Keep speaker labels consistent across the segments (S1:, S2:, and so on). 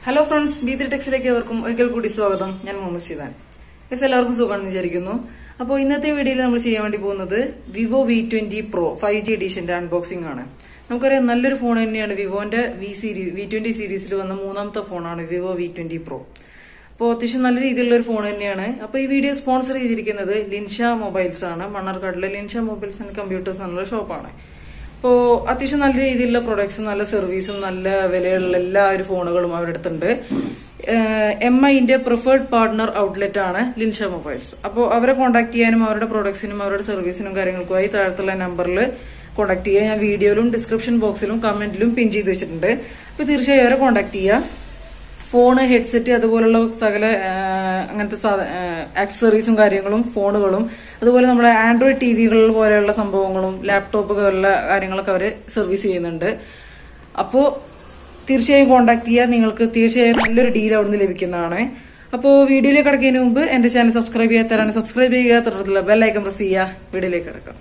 S1: hello friends B three ടെക്സിലേക്ക് അവർക്കും ഒരിക്കൽ കൂടി സ്വാഗതം ഞാൻ മുഹമ്മദ് ഷിദാൻ എസ് എല്ലാവർക്കും സുഖമാണെന്ന് വിചാരിക്കുന്നു അപ്പോൾ ഇന്നത്തെ വീഡിയോയിൽ നമ്മൾ ചെയ്യാൻ വേണ്ടി പോകുന്നത് Vivo V twenty Pro five G എഡിഷന്റെ അൺബോക്സിംഗ് ആണ് നമുക്കറിയാം നല്ലൊരു ഫോൺ തന്നെയാണ് വിവോന്റെ വി സീരീസ് വി ട്വന്റി സീരീസിൽ വന്ന മൂന്നാമത്തെ ഫോണാണ് വിവോ വി ട്വന്റി പ്രോ അപ്പോൾ അത്യാവശ്യം നല്ല രീതിയിലുള്ള ഒരു ഫോൺ തന്നെയാണ് അപ്പോൾ ഈ വീഡിയോ സ്പോൺസർ ചെയ്തിരിക്കുന്നത് ലിൻഷ മൊബൈൽസ് ആണ് മണ്ണാർക്കാട്ടിലെ ലിൻഷ മൊബൈൽസ് ആൻഡ് കമ്പ്യൂട്ടേഴ്സ് എന്നുള്ള ഷോപ്പാണ് അപ്പോൾ അത്യാവശ്യം നല്ല രീതിയിലുള്ള പ്രൊഡക്ട്സും നല്ല സർവീസും നല്ല വിലയുള്ള എല്ലാ ഒരു ഫോണുകളും അവരുടെ അടുത്തുണ്ട് എം ഐന്റെ പ്രിഫേർഡ് പാർട്ണർ ഔട്ട്ലെറ്റ് ആണ് ലിൻഷ മൊബൈൽസ് അപ്പോൾ അവരെ കോൺടാക്ട് ചെയ്യാനും അവരുടെ പ്രൊഡക്ട്സിനും അവരുടെ സർവീസിനും കാര്യങ്ങൾക്കുമായി താഴത്തുള്ള നമ്പറിൽ കോൺടാക്ട് ചെയ്യുക ഞാൻ വീഡിയോയിലും ഡിസ്ക്രിപ്ഷൻ ബോക്സിലും കമന്റിലും പിൻ ചെയ്ത് വെച്ചിട്ടുണ്ട് അപ്പോൾ തീർച്ചയായും അവരെ കോൺടാക്ട് ചെയ്യുക ഫോണ് ഹെഡ്സെറ്റ് അതുപോലുള്ള സകല ആ, അങ്ങനത്തെ ആക്സസറീസും കാര്യങ്ങളും ഫോണുകളും അതുപോലെ നമ്മുടെ ആൻഡ്രോയിഡ് ടി വികൾ പോലെയുള്ള സംഭവങ്ങളും ലാപ്ടോപ്പ് പോലുള്ള കാര്യങ്ങളൊക്കെ അവർ സർവീസ് ചെയ്യുന്നുണ്ട് അപ്പോൾ തീർച്ചയായും കോൺടാക്ട് ചെയ്യുക നിങ്ങൾക്ക് തീർച്ചയായും നല്ലൊരു ഡീൽ അവിടുന്ന് ലഭിക്കുന്നതാണ് അപ്പോൾ വീഡിയോയിലേക്ക് കിടക്കുന്നതിന് മുമ്പ് എന്റെ ചാനൽ സബ്സ്ക്രൈബ് ചെയ്യാത്തവരാണ് സബ്സ്ക്രൈബ് ചെയ്യുക തുടർന്നുള്ള ബെല്ലൈക്കൺ പ്രസ് ചെയ്യുക വീഡിയോയിലേക്ക് കിടക്കാം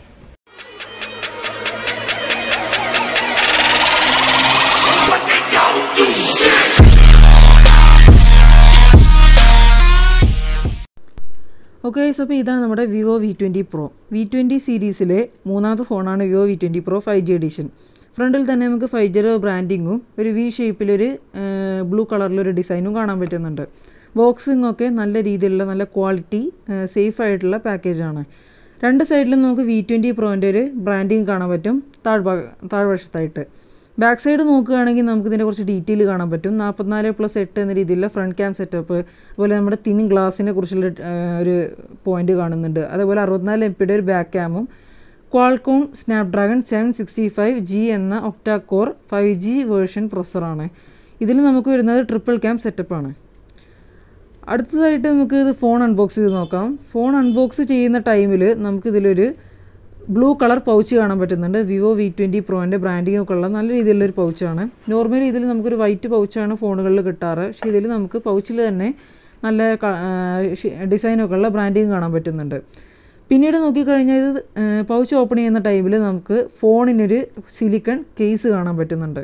S1: ഓക്കെ അപ്പോൾ ഇതാണ് നമ്മുടെ Vivo V twenty Pro V twenty സീരീസിലെ മൂന്നാമത്തെ ഫോണാണ് Vivo V twenty Pro five G edition ഫ്രണ്ടിൽ തന്നെ നമുക്ക് ഫൈവ് ജിയുടെ ബ്രാൻഡിങ്ങും ഒരു വി ഷേപ്പിലൊരു ബ്ലൂ കളറിലൊരു ഡിസൈനും കാണാൻ പറ്റുന്നുണ്ട് ബോക്സിംഗ് ഒക്കെ നല്ല രീതിയിലുള്ള നല്ല ക്വാളിറ്റി സേഫ് ആയിട്ടുള്ള പാക്കേജാണ് രണ്ട് സൈഡിലും നമുക്ക് വി ട്വൻറ്റി പ്രോൻ്റെ ഒരു ബ്രാൻഡിങ് കാണാൻ പറ്റും താഴ്ഭാഗ താഴ്വശത്തായിട്ട് ബാക്ക് സൈഡ് നോക്കുകയാണെങ്കിൽ നമുക്ക് ഇതിൻ്റെ കുറച്ച് ഡീറ്റെയിൽ കാണാൻ പറ്റും നാൽപ്പത്തിനാല് പ്ലസ് എട്ട് എന്ന രീതിയിലുള്ള ഫ്രണ്ട് ക്യാം സെറ്റപ്പ് അതുപോലെ നമ്മുടെ തിൻ ഗ്ലാസിനെ കുറിച്ചുള്ള ആ, ഒരു പോയിന്റ് കാണുന്നുണ്ട് അതേപോലെ അറുപത്തിനാല് എം പിയുടെ ഒരു ബാക്ക് ക്യാമും Qualcomm Snapdragon seven sixty five G എന്ന octa core five G version പ്രൊസറാണ് ഇതിൽ നമുക്ക് വരുന്നത് ട്രിപ്പിൾ ക്യാം സെറ്റപ്പാണ് അടുത്തതായിട്ട് നമുക്ക് ഇത് ഫോൺ അൺബോക്സ് ചെയ്ത് നോക്കാം ഫോൺ അൺബോക്സ് ചെയ്യുന്ന ടൈമിൽ നമുക്കിതിലൊരു ബ്ലൂ കളർ പൗച്ച് കാണാൻ പറ്റുന്നുണ്ട് വിവോ വി ട്വൻറ്റി പ്രോൻ്റെ ബ്രാൻഡിംഗ് ഒക്കെ ഉള്ള നല്ല രീതിയിലുള്ളൊരു പൗച്ചാണ് നോർമലി ഇതിൽ നമുക്കൊരു വൈറ്റ് പൗച്ചാണ് ഫോണുകളിൽ കിട്ടാറ് പക്ഷേ ഇതിൽ നമുക്ക് പൗച്ചിൽ തന്നെ നല്ല ഡിസൈനൊക്കെ ഉള്ള ബ്രാൻഡിങ് കാണാൻ പറ്റുന്നുണ്ട് പിന്നീട് നോക്കിക്കഴിഞ്ഞാൽ ഇത് പൗച്ച് ഓപ്പൺ ചെയ്യുന്ന ടൈമിൽ നമുക്ക് ഫോണിനൊരു സിലിക്കൺ കേസ് കാണാൻ പറ്റുന്നുണ്ട്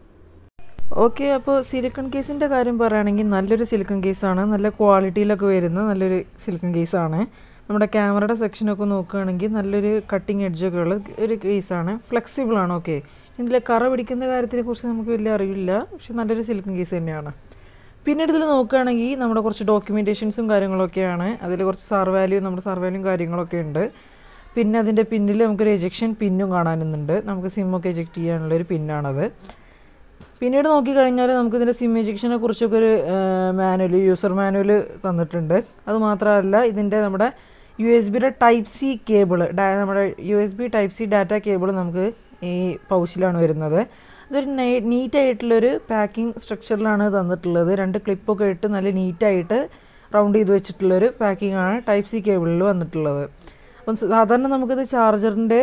S1: ഓക്കെ അപ്പോൾ സിലിക്കൺ കേസിൻ്റെ കാര്യം പറയുകയാണെങ്കിൽ നല്ലൊരു സിലിക്കൺ കേസാണ് നല്ല ക്വാളിറ്റിയിലൊക്കെ വരുന്ന നല്ലൊരു സിലിക്കൺ കേസാണ് നമ്മുടെ ക്യാമറയുടെ സെക്ഷനൊക്കെ നോക്കുകയാണെങ്കിൽ നല്ലൊരു കട്ടിങ് എഡ്ജൊക്കെ ഉള്ള ഒരു കേസാണ് ഫ്ലെക്സിബിൾ ആണ് ഓക്കെ ഇതിൽ കറ പിടിക്കുന്ന കാര്യത്തിനെ കുറിച്ച് നമുക്ക് വലിയ അറിവില്ല പക്ഷെ നല്ലൊരു സിലിക്കൺ കേസ് തന്നെയാണ് പിന്നീട് ഇതിൽ നോക്കുകയാണെങ്കിൽ നമ്മുടെ കുറച്ച് ഡോക്യുമെൻറ്റേഷൻസും കാര്യങ്ങളൊക്കെയാണ് അതിൽ കുറച്ച് സാർ വാല്യൂ നമ്മുടെ സാർ വാല്യൂം കാര്യങ്ങളൊക്കെ ഉണ്ട് പിന്നെ അതിൻ്റെ പിന്നിൽ നമുക്കൊരു എജക്ഷൻ പിന്നും കാണാനുണ്ട് നമുക്ക് സിമ്മൊക്കെ എജക്റ്റ് ചെയ്യാനുള്ളൊരു പിന്നാണത് പിന്നീട് നോക്കിക്കഴിഞ്ഞാൽ നമുക്ക് ഇതിൻ്റെ സിം എജക്ഷനെ കുറിച്ചൊക്കെ ഒരു മാനുവൽ യൂസർ മാനുവൽ തന്നിട്ടുണ്ട് അതുമാത്രമല്ല ഇതിൻ്റെ നമ്മുടെ യു എസ് ബിയുടെ ടൈപ്പ് സി കേബിൾ നമ്മുടെ U S B type C data cable നമുക്ക് ഈ പൗച്ചിലാണ് വരുന്നത് അതൊരു നീറ്റായിട്ടുള്ളൊരു പാക്കിംഗ് സ്ട്രക്ചറിലാണ് തന്നിട്ടുള്ളത് രണ്ട് ക്ലിപ്പൊക്കെ ഇട്ട് നല്ല നീറ്റായിട്ട് റൗണ്ട് ചെയ്ത് വെച്ചിട്ടുള്ളൊരു പാക്കിംഗ് ആണ് ടൈപ്പ് സി കേബിളിൽ വന്നിട്ടുള്ളത് അപ്പം സാധാരണ നമുക്കിത് ചാർജറിൻ്റെ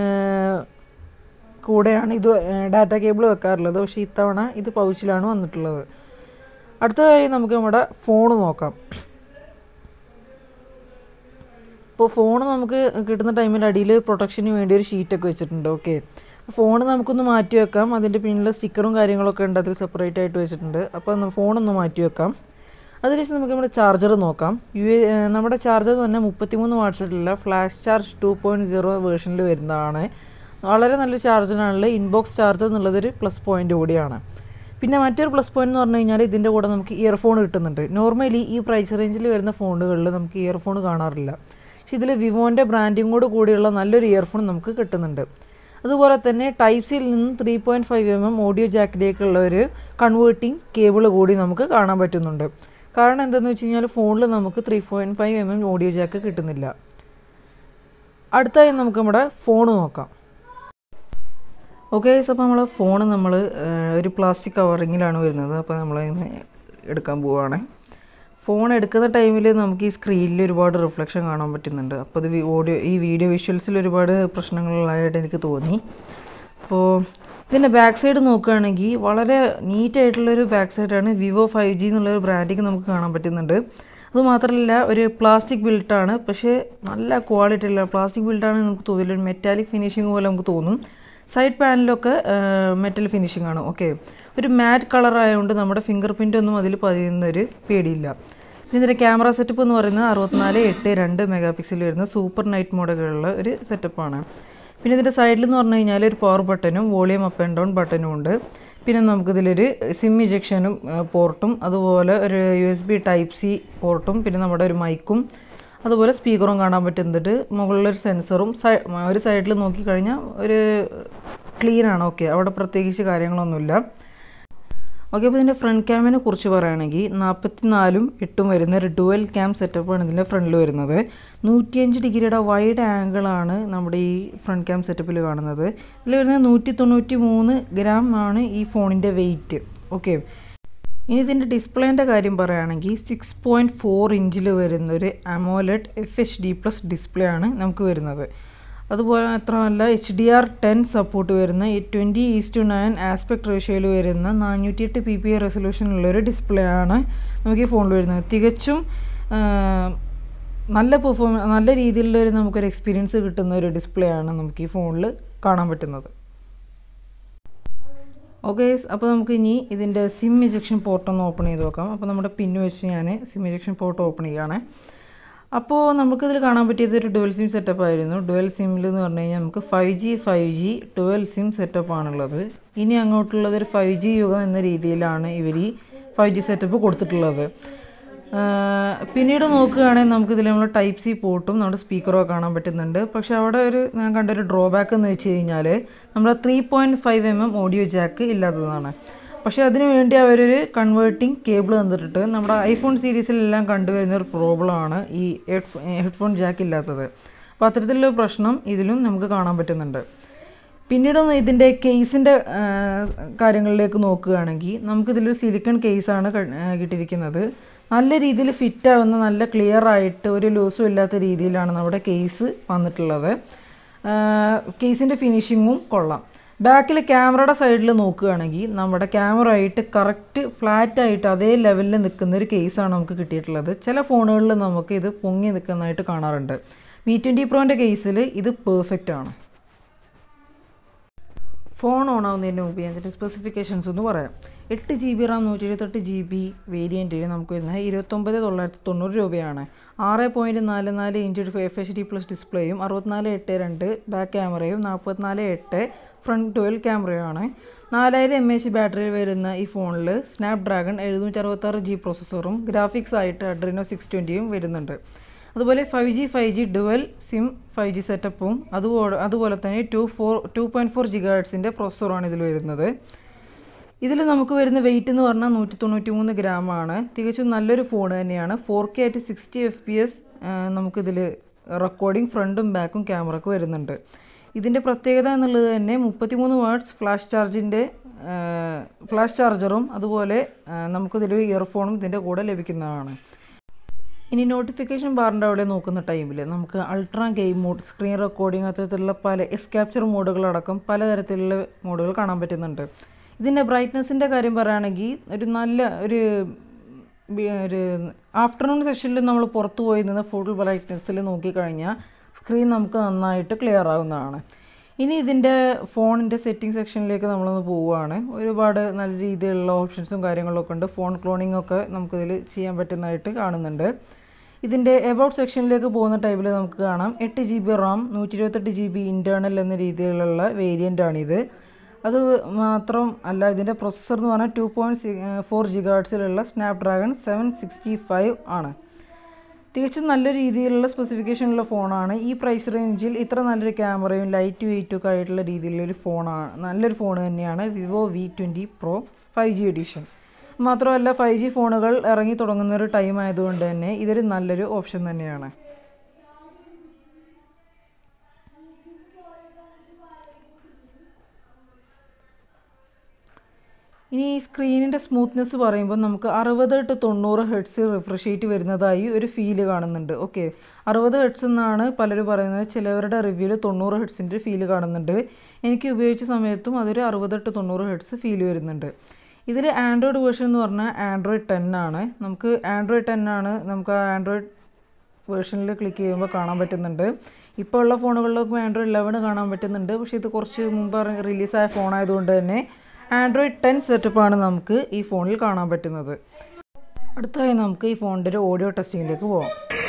S1: കൂടെയാണ് ഇത് ഡാറ്റ കേബിൾ വെക്കാറുള്ളത് പക്ഷേ ഇത്തവണ ഇത് പൗച്ചിലാണ് വന്നിട്ടുള്ളത് അടുത്തതായി നമുക്ക് നമ്മുടെ ഫോൺ നോക്കാം ഇപ്പോൾ ഫോൺ നമുക്ക് കിട്ടുന്ന ടൈമിൽ അടിയിൽ പ്രൊട്ടക്ഷന് വേണ്ടി ഒരു ഷീറ്റൊക്കെ വെച്ചിട്ടുണ്ട് ഓക്കെ ഫോൺ നമുക്കൊന്ന് മാറ്റി വെക്കാം അതിൻ്റെ പിന്നിലെ സ്റ്റിക്കറും കാര്യങ്ങളൊക്കെ ഉണ്ട് അതിൽ സെപ്പറേറ്റ് ആയിട്ട് വെച്ചിട്ടുണ്ട് അപ്പോൾ ഫോണൊന്ന് മാറ്റി വെക്കാം അതിനുശേഷം നമുക്ക് നമ്മുടെ ചാർജർ നോക്കാം യു എ നമ്മുടെ ചാർജർ തന്നെ മുപ്പത്തിമൂന്ന് വാട്ട്സിലുള്ള flash charge two point zero വേർഷനിൽ വരുന്നതാണ് വളരെ നല്ല ചാർജറാണുള്ള ഇൻബോക്സ് ചാർജർ എന്നുള്ളതൊരു പ്ലസ് പോയിന്റ് കൂടിയാണ് പിന്നെ മറ്റൊരു പ്ലസ് പോയിന്റ് എന്ന് പറഞ്ഞു കഴിഞ്ഞാൽ ഇതിൻ്റെ കൂടെ നമുക്ക് ഇയർഫോൺ കിട്ടുന്നുണ്ട് നോർമലി ഈ പ്രൈസ് റേഞ്ചിൽ വരുന്ന ഫോണുകളിൽ നമുക്ക് ഇയർഫോൺ കാണാറില്ല പക്ഷേ ഇതിൽ വിവോൻ്റെ ബ്രാൻഡിങ്ങോട് കൂടിയുള്ള നല്ലൊരു ഇയർഫോൺ നമുക്ക് കിട്ടുന്നുണ്ട് അതുപോലെ തന്നെ ടൈപ്പ് സിയിൽ നിന്നും three point five M M audio ജാക്കിലേക്കുള്ള ഒരു കൺവേർട്ടിംഗ് കേബിൾ കൂടി നമുക്ക് കാണാൻ പറ്റുന്നുണ്ട് കാരണം എന്താണെന്ന് വെച്ച് കഴിഞ്ഞാൽ ഫോണിൽ നമുക്ക് three point five M M audio jack കിട്ടുന്നില്ല അടുത്തായി നമുക്ക് നമ്മുടെ ഫോൺ നോക്കാം ഓക്കെ അപ്പോൾ നമ്മൾ ഫോൺ നമ്മൾ ഒരു പ്ലാസ്റ്റിക് കവറിങ്ങിലാണ് വരുന്നത് അപ്പോൾ നമ്മൾ ഇന്ന് എടുക്കാൻ പോവുകയാണ് ഫോൺ എടുക്കുന്ന ടൈമിൽ നമുക്ക് ഈ സ്ക്രീനിൽ ഒരുപാട് റിഫ്ലക്ഷൻ കാണാൻ പറ്റുന്നുണ്ട് അപ്പോൾ ഇത് ഓഡിയോ ഈ വീഡിയോ വിഷ്വൽസിൽ ഒരുപാട് പ്രശ്നങ്ങളായിട്ട് എനിക്ക് തോന്നി അപ്പോൾ ഇതിൻ്റെ ബാക്ക് സൈഡ് നോക്കുകയാണെങ്കിൽ വളരെ നീറ്റായിട്ടുള്ളൊരു ബാക്ക് സൈഡാണ് വിവോ ഫൈവ് ജി എന്നുള്ളൊരു ബ്രാൻഡിങ് നമുക്ക് കാണാൻ പറ്റുന്നുണ്ട് അതുമാത്രമല്ല ഒരു പ്ലാസ്റ്റിക് ബിൽട്ടാണ് പക്ഷേ നല്ല ക്വാളിറ്റി ഉള്ള പ്ലാസ്റ്റിക് ബിൽട്ടാണ് നമുക്ക് തോന്നില്ല മെറ്റാലിക് ഫിനിഷിങ് പോലെ നമുക്ക് തോന്നും സൈഡ് പാനലൊക്കെ മെറ്റൽ ഫിനിഷിംഗ് ആണ് ഓക്കെ ഒരു മാറ്റ് കളർ ആയതുകൊണ്ട് നമ്മുടെ ഫിംഗർ പ്രിൻ്റ് ഒന്നും അതിൽ പതിയുന്നൊരു പേടിയില്ല പിന്നെ ഇതിൻ്റെ ക്യാമറ സെറ്റപ്പ് എന്ന് പറയുന്നത് അറുപത്തിനാല് എട്ട് രണ്ട് മെഗാ പിക്സൽ വരുന്ന സൂപ്പർ നൈറ്റ് മോഡലുള്ള ഒരു സെറ്റപ്പാണ് പിന്നെ ഇതിൻ്റെ സൈഡിൽ എന്ന് പറഞ്ഞു കഴിഞ്ഞാൽ ഒരു പവർ ബട്ടണും വോളിയം അപ്പ് ആൻഡ് ഡൗൺ ബട്ടണും ഉണ്ട് പിന്നെ നമുക്കിതിലൊരു സിം ഇജക്ഷനും പോർട്ടും അതുപോലെ ഒരു U S B type C പോർട്ടും പിന്നെ നമ്മുടെ ഒരു മൈക്കും അതുപോലെ സ്പീക്കറും കാണാൻ പറ്റുന്നുണ്ട് മുകളിലൊരു സെൻസറും സൈ ഒരു സൈഡിൽ നോക്കിക്കഴിഞ്ഞാൽ ഒരു ക്ലീൻ ആണ് ഓക്കെ അവിടെ പ്രത്യേകിച്ച് കാര്യങ്ങളൊന്നുമില്ല ഓക്കെ അപ്പോൾ ഇതിൻ്റെ ഫ്രണ്ട് ക്യാമിനെ കുറിച്ച് പറയുകയാണെങ്കിൽ നാൽപ്പത്തി നാലും എട്ടും വരുന്ന ഒരു ഡുവൽ ക്യാം സെറ്റപ്പാണ് ഇതിൻ്റെ ഫ്രണ്ടിൽ വരുന്നത് നൂറ്റിയഞ്ച് ഡിഗ്രിയുടെ വൈഡ് ആംഗിളാണ് നമ്മുടെ ഈ ഫ്രണ്ട് ക്യാം സെറ്റപ്പിൽ കാണുന്നത് ഇതിൽ വരുന്നത് നൂറ്റി തൊണ്ണൂറ്റി മൂന്ന് ഗ്രാം ആണ് ഈ ഫോണിൻ്റെ വെയിറ്റ് ഓക്കെ ഇനി ഇതിൻ്റെ ഡിസ്പ്ലേൻ്റെ കാര്യം പറയുകയാണെങ്കിൽ സിക്സ് പോയിൻറ്റ് ഫോർ ഇഞ്ചിൽ വരുന്നൊരു AMOLED F H D plus display ആണ് നമുക്ക് വരുന്നത് അതുപോലെ മാത്രമല്ല H D R ten support വരുന്ന twenty is two nine aspect റേഷ്യോയിൽ വരുന്ന നാനൂറ്റിയെട്ട് പി പി ഐ റെസൊല്യൂഷനുള്ളൊരു ഡിസ്പ്ലേ ആണ് നമുക്ക് ഈ ഫോണിൽ വരുന്നത് തികച്ചും നല്ല പെർഫോമ നല്ല രീതിയിലുള്ളൊരു നമുക്കൊരു എക്സ്പീരിയൻസ് കിട്ടുന്ന ഒരു ഡിസ്പ്ലേ ആണ് നമുക്ക് ഈ ഫോണിൽ കാണാൻ പറ്റുന്നത് ഓക്കെ അപ്പോൾ നമുക്ക് ഇനി ഇതിൻ്റെ സിം ഇജക്ഷൻ പോർട്ട് ഒന്ന് ഓപ്പൺ ചെയ്ത് നോക്കാം അപ്പോൾ നമ്മുടെ പിന്ന് വെച്ച് ഞാൻ സിം ഇജക്ഷൻ പോർട്ട് ഓപ്പൺ ചെയ്യുകയാണ് അപ്പോൾ നമുക്കിതിൽ കാണാൻ പറ്റിയത് ഒരു ഡുവൽ സിം സെറ്റപ്പ് ആയിരുന്നു ഡുവൽ സിമ്മിൽ എന്ന് പറഞ്ഞു കഴിഞ്ഞാൽ നമുക്ക് five G five G dual SIM setup ആണുള്ളത് ഇനി അങ്ങോട്ടുള്ളത് ഒരു ഫൈവ് ജി യുഗം എന്ന രീതിയിലാണ് ഇവർ ഈ ഫൈവ് ജി സെറ്റപ്പ് കൊടുത്തിട്ടുള്ളത് പിന്നീട് നോക്കുകയാണെങ്കിൽ നമുക്കിതിൽ നമ്മൾ ടൈപ്പ് സി പോർട്ടും നമ്മുടെ സ്പീക്കറും ഒക്കെ കാണാൻ പറ്റുന്നുണ്ട് പക്ഷേ അവിടെ ഒരു ഞാൻ കണ്ടൊരു ഡ്രോബാക്ക് എന്ന് വെച്ച് കഴിഞ്ഞാൽ നമ്മുടെ three point five M M audio jack ഇല്ലാത്തതാണ് പക്ഷേ അതിനു വേണ്ടി അവരൊരു കൺവേർട്ടിംഗ് കേബിൾ തന്നിട്ട് നമ്മുടെ ഐഫോൺ സീരീസിലെല്ലാം കണ്ടുവരുന്ന ഒരു പ്രോബ്ലമാണ് ഈ ഹെഡ് ഹെഡ്ഫോൺ ജാക്ക് ഇല്ലാത്തത് അപ്പോൾ അത്തരത്തിലുള്ള പ്രശ്നം ഇതിലും നമുക്ക് കാണാൻ പറ്റുന്നുണ്ട് പിന്നീട് ഇതിൻ്റെ കേസിൻ്റെ കാര്യങ്ങളിലേക്ക് നോക്കുകയാണെങ്കിൽ നമുക്കിതിലൊരു സിലിക്കൺ കേസാണ് കിട്ടിയിരിക്കുന്നത് നല്ല രീതിയിൽ ഫിറ്റ് ആവുന്ന നല്ല ക്ലിയർ ആയിട്ട് ഒരു ലൂസും ഇല്ലാത്ത രീതിയിലാണ് നമ്മുടെ കേസ് വന്നിട്ടുള്ളത് കേസിൻ്റെ ഫിനിഷിങ്ങും കൊള്ളാം ബാക്കിൽ ക്യാമറയുടെ സൈഡിൽ നോക്കുകയാണെങ്കിൽ നമ്മുടെ ക്യാമറ ആയിട്ട് കറക്റ്റ് ഫ്ലാറ്റ് ആയിട്ട് അതേ ലെവലിൽ നിൽക്കുന്ന ഒരു കേസാണ് നമുക്ക് കിട്ടിയിട്ടുള്ളത് ചില ഫോണുകളിൽ നമുക്ക് ഇത് പൊങ്ങി നിൽക്കുന്നതായിട്ട് കാണാറുണ്ട് വി ട്വൻറ്റി പ്രോൻ്റെ കേസിൽ ഇത് പെർഫെക്റ്റ് ആണ് ഫോൺ ഓൺ ആവുന്നതിന് മുമ്പ് ഞാൻ ഇതിൻ്റെ സ്പെസിഫിക്കേഷൻസ് ഒന്ന് പറയാം എട്ട് ജി ബി റാം നൂറ്റി ഇരുപത്തെട്ട് ജി ബി വേരിയൻറ്റിൽ നമുക്ക് വരുന്നത് ഇരുപത്തൊമ്പത് തൊള്ളായിരത്തി തൊണ്ണൂറ് രൂപയാണ് ആറ് പോയിൻറ്റ് നാല് നാല് inch F H D plus ഡിസ്പ്ലേയും അറുപത്തിനാല് എട്ട് രണ്ട് ബാക്ക് ക്യാമറയും നാൽപ്പത്തിനാല് എട്ട് ഫ്രണ്ട് ട്വൽവ് ക്യാമറയുമാണ് നാലായിരം എം എച്ച് ബാറ്ററിയിൽ വരുന്ന ഈ ഫോണിൽ സ്നാപ് ഡ്രാഗൺ എഴുന്നൂറ്റി അറുപത്താറ് ജി പ്രോസസ്സറും ഗ്രാഫിക്സ് ആയിട്ട് അഡ്രിനോ സിക്സ് ട്വൻറ്റിയും വരുന്നുണ്ട് അതുപോലെ five G five G dual SIM five G സെറ്റപ്പും അതുപോലെ അതുപോലെ തന്നെ two four two point four ജിഗ ഹെർട്സിൻ്റെ പ്രോസസ്സറുമാണ് ഇതിൽ വരുന്നത് ഇതിൽ നമുക്ക് വരുന്ന വെയിറ്റ് എന്ന് പറഞ്ഞാൽ നൂറ്റി തൊണ്ണൂറ്റി മൂന്ന് ഗ്രാമാണ് തികച്ചും നല്ലൊരു ഫോൺ തന്നെയാണ് ഫോർ കെ ആയിട്ട് സിക്സ്റ്റി എഫ് പി എസ് നമുക്കിതിൽ റെക്കോർഡിംഗ് ഫ്രണ്ടും ബാക്കും ക്യാമറക്ക് വരുന്നുണ്ട് ഇതിൻ്റെ പ്രത്യേകത എന്നുള്ളത് തന്നെ മുപ്പത്തിമൂന്ന് വാട്ട്സ് ഫ്ലാഷ് ചാർജിൻ്റെ ഫ്ലാഷ് ചാർജറും അതുപോലെ നമുക്കിതിൽ ഇയർഫോണും ഇതിൻ്റെ കൂടെ ലഭിക്കുന്നതാണ് ഇനി നോട്ടിഫിക്കേഷൻ ബാറിൻ്റെ അവിടെ നോക്കുന്ന ടൈമിൽ നമുക്ക് ultra game mode screen recording അത്തരത്തിലുള്ള പല എസ് ക്യാപ്ചർ മോഡുകളടക്കം പലതരത്തിലുള്ള മോഡുകൾ കാണാൻ പറ്റുന്നുണ്ട് ഇതിൻ്റെ ബ്രൈറ്റ്നസ്സിൻ്റെ കാര്യം പറയുകയാണെങ്കിൽ ഒരു നല്ല ഒരു ഒരു ആഫ്റ്റർനൂൺ സെഷനിൽ നമ്മൾ പുറത്ത് പോയി നിന്ന് ഫുൾ ബ്രൈറ്റ്നസ്സിൽ നോക്കിക്കഴിഞ്ഞാൽ സ്ക്രീൻ നമുക്ക് നന്നായിട്ട് ക്ലിയർ ആവുന്നതാണ് ഇനി ഇതിൻ്റെ ഫോണിൻ്റെ സെറ്റിംഗ് സെക്ഷനിലേക്ക് നമ്മളൊന്ന് പോവുകയാണ് ഒരുപാട് നല്ല രീതിയിലുള്ള ഓപ്ഷൻസും കാര്യങ്ങളൊക്കെ ഉണ്ട് ഫോൺ ക്ലോണിംഗ് ഒക്കെ നമുക്കിതിൽ ചെയ്യാൻ പറ്റുന്നതായിട്ട് കാണുന്നുണ്ട് ഇതിൻ്റെ എബൌട്ട് സെക്ഷനിലേക്ക് പോകുന്ന ടൈമിൽ നമുക്ക് കാണാം എട്ട് ജി ബി റാം നൂറ്റി ഇരുപത്തെട്ട് ജി ബി ഇൻറ്റേർണൽ എന്ന രീതിയിലുള്ള വേരിയൻ്റാണിത് അത് മാത്രം അല്ല ഇതിൻ്റെ പ്രൊസസ്സർ എന്ന് പറഞ്ഞാൽ ടു പോയിൻറ്റ് ഫോർ ജിഗാർട്സിലുള്ള സ്നാപ്ഡ്രാഗൺ സെവൻ സിക്സ്റ്റി ഫൈവ് ആണ് തികച്ചും നല്ല രീതിയിലുള്ള സ്പെസിഫിക്കേഷനുള്ള ഫോണാണ് ഈ പ്രൈസ് റേഞ്ചിൽ ഇത്ര നല്ലൊരു ക്യാമറയും ലൈറ്റ് വെയിറ്റും ഒക്കെ ആയിട്ടുള്ള രീതിയിലുള്ളൊരു ഫോണാണ് നല്ലൊരു ഫോൺ തന്നെയാണ് Vivo V twenty Pro five G edition മാത്രമല്ല ഫൈവ് ജി ഫോണുകൾ ഇറങ്ങി തുടങ്ങുന്ന ഒരു ടൈം ആയതുകൊണ്ട് തന്നെ ഇതൊരു നല്ലൊരു ഓപ്ഷൻ തന്നെയാണ് ഇനി ഈ സ്ക്രീനിൻ്റെ സ്മൂത്ത്നെസ് പറയുമ്പോൾ നമുക്ക് അറുപത് ടു തൊണ്ണൂറ് ഹെഡ്സ് റിഫ്രഷ് റേറ്റ് വരുന്നതായി ഒരു ഫീല് കാണുന്നുണ്ട് ഓക്കെ അറുപത് ഹെഡ്സ് എന്നാണ് പലരും പറയുന്നത് ചിലവരുടെ റിവ്യൂവിൽ തൊണ്ണൂറ് ഹെഡ്സിൻ്റെ ഫീല് കാണുന്നുണ്ട് എനിക്ക് ഉപയോഗിച്ച സമയത്തും അതൊരു അറുപത് ടു തൊണ്ണൂറ് ഹെഡ്സ് ഫീൽ വരുന്നുണ്ട് ഇതിൽ ആൻഡ്രോയിഡ് വേർഷൻ എന്ന് പറഞ്ഞാൽ ആൻഡ്രോയിഡ് ടെൻ ആണ് നമുക്ക് ആൻഡ്രോയിഡ് ടെൻ ആണ് നമുക്ക് ആ ആൻഡ്രോയിഡ് വേർഷനിൽ ക്ലിക്ക് ചെയ്യുമ്പോൾ കാണാൻ പറ്റുന്നുണ്ട് ഇപ്പോൾ ഉള്ള ഫോണുകളിലൊക്കെ ആൻഡ്രോയിഡ് ലെവൻ കാണാൻ പറ്റുന്നുണ്ട് പക്ഷേ ഇത് കുറച്ച് മുമ്പ് റിലീസായ ഫോണായതുകൊണ്ട് തന്നെ ആൻഡ്രോയിഡ് ടെൻ സെറ്റപ്പാണ് നമുക്ക് ഈ ഫോണിൽ കാണാൻ പറ്റുന്നത് അടുത്തായി നമുക്ക് ഈ ഫോണിൻ്റെ ഒരു ഓഡിയോ ടെസ്റ്റിങ്ങിലേക്ക് പോകാം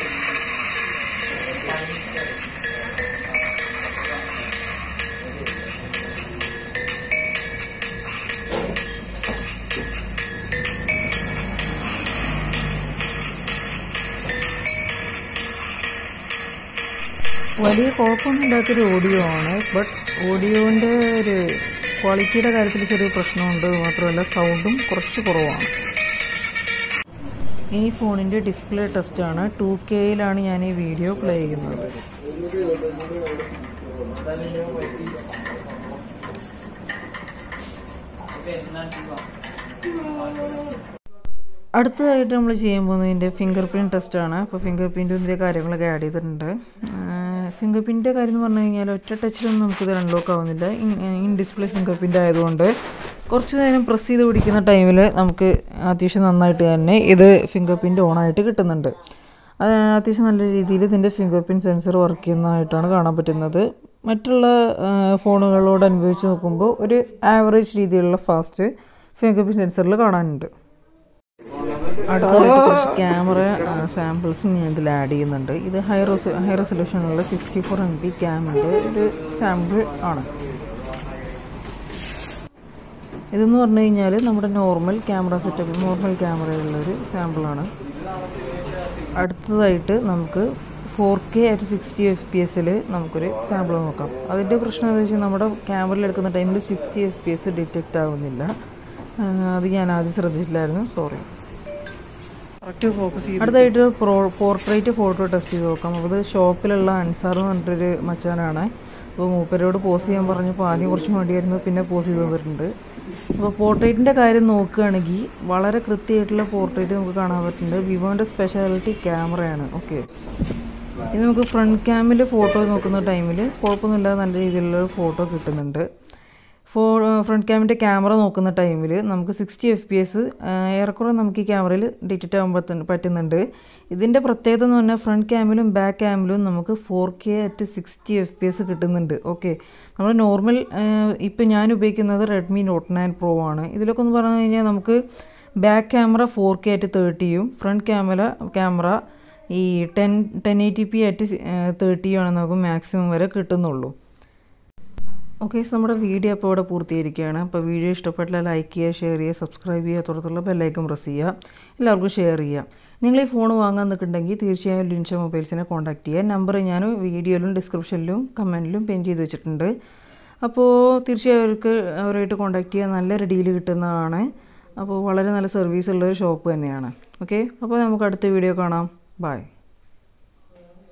S1: വലിയ കുഴപ്പമൊന്നുമില്ലാത്തൊരു ഓഡിയോ ആണ് ബട്ട് ഓഡിയോൻ്റെ ഒരു ക്വാളിറ്റിയുടെ കാര്യത്തിൽ ചെറിയ പ്രശ്നമുണ്ട് മാത്രമല്ല സൗണ്ടും കുറച്ച് കുറവാണ് ഈ ഫോണിൻ്റെ ഡിസ്പ്ലേ ടെസ്റ്റാണ് ടു കെയിലാണ് ഞാൻ ഈ വീഡിയോ പ്ലേ ചെയ്യുന്നത് അടുത്തതായിട്ട് നമ്മൾ ചെയ്യാൻ പോകുന്നത് ഇതിൻ്റെ ഫിംഗർ പ്രിൻറ്റ് ടെസ്റ്റാണ് അപ്പോൾ ഫിംഗർ പ്രിൻറ്റും ഇതിൻ്റെ കാര്യങ്ങളൊക്കെ ആഡ് ചെയ്തിട്ടുണ്ട് ഫിംഗർ പ്രിൻറ്റിൻ്റെ കാര്യം എന്ന് പറഞ്ഞു കഴിഞ്ഞാൽ ഒറ്റ ടച്ചിലൊന്നും നമുക്കിത് അൺലോക്ക് ആവുന്നില്ല in in display fingerprint ആയതുകൊണ്ട് കുറച്ച് നേരം പ്രസ് ചെയ്ത് പിടിക്കുന്ന ടൈമിൽ നമുക്ക് അത്യാവശ്യം നന്നായിട്ട് തന്നെ ഇത് ഫിംഗർ പ്രിൻറ്റ് ഓണായിട്ട് കിട്ടുന്നുണ്ട് അത് അത്യാവശ്യം നല്ല രീതിയിൽ ഇതിൻ്റെ ഫിംഗർ പ്രിൻറ്റ് സെൻസർ വർക്ക് ചെയ്യുന്നതായിട്ടാണ് കാണാൻ പറ്റുന്നത് മറ്റുള്ള ഫോണുകളോട് അനുഭവിച്ച് നോക്കുമ്പോൾ ഒരു ആവറേജ് രീതിയിലുള്ള ഫാസ്റ്റ് ഫിംഗർ പ്രിൻറ്റ് സെൻസറിൽ കാണാനുണ്ട് അടുത്തതായിട്ട് കുറച്ച് ക്യാമറ സാമ്പിൾസ് ഞാൻ ഇതിൽ ആഡ് ചെയ്യുന്നുണ്ട് ഇത് ഹൈ റെസ് ഹൈ റെസൊല്യൂഷനുള്ള സിക്സ്റ്റി ഫോർ എം പി ക്യാമിൻ്റെ ഒരു സാമ്പിൾ ആണ് ഇതെന്ന് പറഞ്ഞു കഴിഞ്ഞാൽ നമ്മുടെ നോർമൽ ക്യാമറ സെറ്റപ്പ് നോർമൽ ക്യാമറയുള്ളൊരു സാമ്പിളാണ് അടുത്തതായിട്ട് നമുക്ക് four K at sixty F P എസിൽ നമുക്കൊരു സാമ്പിൾ നോക്കാം അതിൻ്റെ പ്രശ്നം എന്താ വെച്ചാൽ നമ്മുടെ ക്യാമറയിൽ എടുക്കുന്ന ടൈമിൽ sixty F P S detect ആവുന്നില്ല അത് ഞാൻ ആദ്യം ശ്രദ്ധിച്ചില്ലായിരുന്നു സോറി
S2: ഫോക്കസ്
S1: അടുത്തായിട്ട് പ്രോ പോർട്രേറ്റ് ഫോട്ടോ ടെസ്റ്റ് ചെയ്ത് നോക്കാം അപ്പോൾ ഇത് ഷോപ്പിലുള്ള അൻസാർ എന്ന് പറഞ്ഞിട്ടൊരു മച്ചാനാണ് അപ്പോൾ മൂപ്പരോട് പോസ് ചെയ്യാൻ പറഞ്ഞപ്പോൾ ആദ്യം കുറച്ച് മടിയായിരുന്നു പിന്നെ പോസ് ചെയ്ത് തന്നിട്ടുണ്ട് അപ്പോൾ പോർട്രേറ്റിൻ്റെ കാര്യം നോക്കുകയാണെങ്കിൽ വളരെ കൃത്യമായിട്ടുള്ള പോർട്രേറ്റ് നമുക്ക് കാണാൻ പറ്റുന്നുണ്ട് വിവോൻ്റെ സ്പെഷ്യാലിറ്റി ക്യാമറയാണ് ഓക്കെ ഇത് നമുക്ക് ഫ്രണ്ട് ക്യാമിൽ ഫോട്ടോ നോക്കുന്ന ടൈമിൽ കുഴപ്പമൊന്നുമില്ലാതെ നല്ല രീതിയിലുള്ള ഫോട്ടോ കിട്ടുന്നുണ്ട് ഫോ ഫ്രണ്ട് ക്യാമിൻ്റെ ക്യാമറ നോക്കുന്ന ടൈമിൽ നമുക്ക് സിക്സ്റ്റി എഫ് പി എസ് ഏറെക്കുറെ നമുക്ക് ഈ ക്യാമറയിൽ ഡിറ്റക്റ്റ് ആകാൻ പറ്റുന്ന പറ്റുന്നുണ്ട് ഇതിൻ്റെ പ്രത്യേകത എന്ന് പറഞ്ഞാൽ ഫ്രണ്ട് ക്യാമിലും ബാക്ക് ക്യാമിലും നമുക്ക് four K at sixty F P S കിട്ടുന്നുണ്ട് ഓക്കെ നമ്മൾ നോർമൽ ഇപ്പോൾ ഞാൻ ഉപയോഗിക്കുന്നത് റെഡ്മി നോട്ട് നയൻ പ്രോ ആണ് ഇതിലൊക്കെ ഒന്ന് പറഞ്ഞു കഴിഞ്ഞാൽ നമുക്ക് back camera four K at തേർട്ടിയും ഫ്രണ്ട് ക്യാമറ ക്യാമറ ഈ ten ten eighty P at തേർട്ടിയുമാണ് നമുക്ക് മാക്സിമം വരെ കിട്ടുന്നുള്ളൂ ഓക്കെ നമ്മുടെ വീഡിയോ അപ്പോൾ ഇവിടെ പൂർത്തീകരിക്കുകയാണ് അപ്പോൾ വീഡിയോ ഇഷ്ടപ്പെട്ടാൽ ലൈക്ക് ചെയ്യുക ഷെയർ ചെയ്യുക സബ്സ്ക്രൈബ് ചെയ്യുക തുടർന്നുള്ള ബെല്ലൈക്കൺ പ്രസ് ചെയ്യുക എല്ലാവർക്കും ഷെയർ ചെയ്യുക നിങ്ങൾ ഈ ഫോൺ വാങ്ങാൻ നിൽക്കുന്നുണ്ടെങ്കിൽ തീർച്ചയായും ലിൻഷ മൊബൈൽസിനെ കോൺടാക്ട് ചെയ്യുക നമ്പർ ഞാൻ വീഡിയോയിലും ഡിസ്ക്രിപ്ഷനിലും കമൻറ്റിലും പെൻ ചെയ്ത് വെച്ചിട്ടുണ്ട് അപ്പോൾ തീർച്ചയായും അവർക്ക് അവരുമായിട്ട് കോൺടാക്ട് ചെയ്യുക നല്ലൊരു ഡീല് കിട്ടുന്നതാണ് അപ്പോൾ വളരെ നല്ല സർവീസ് ഉള്ള ഒരു ഷോപ്പ് തന്നെയാണ് ഓക്കെ അപ്പോൾ നമുക്ക് അടുത്ത വീഡിയോ കാണാം ബൈ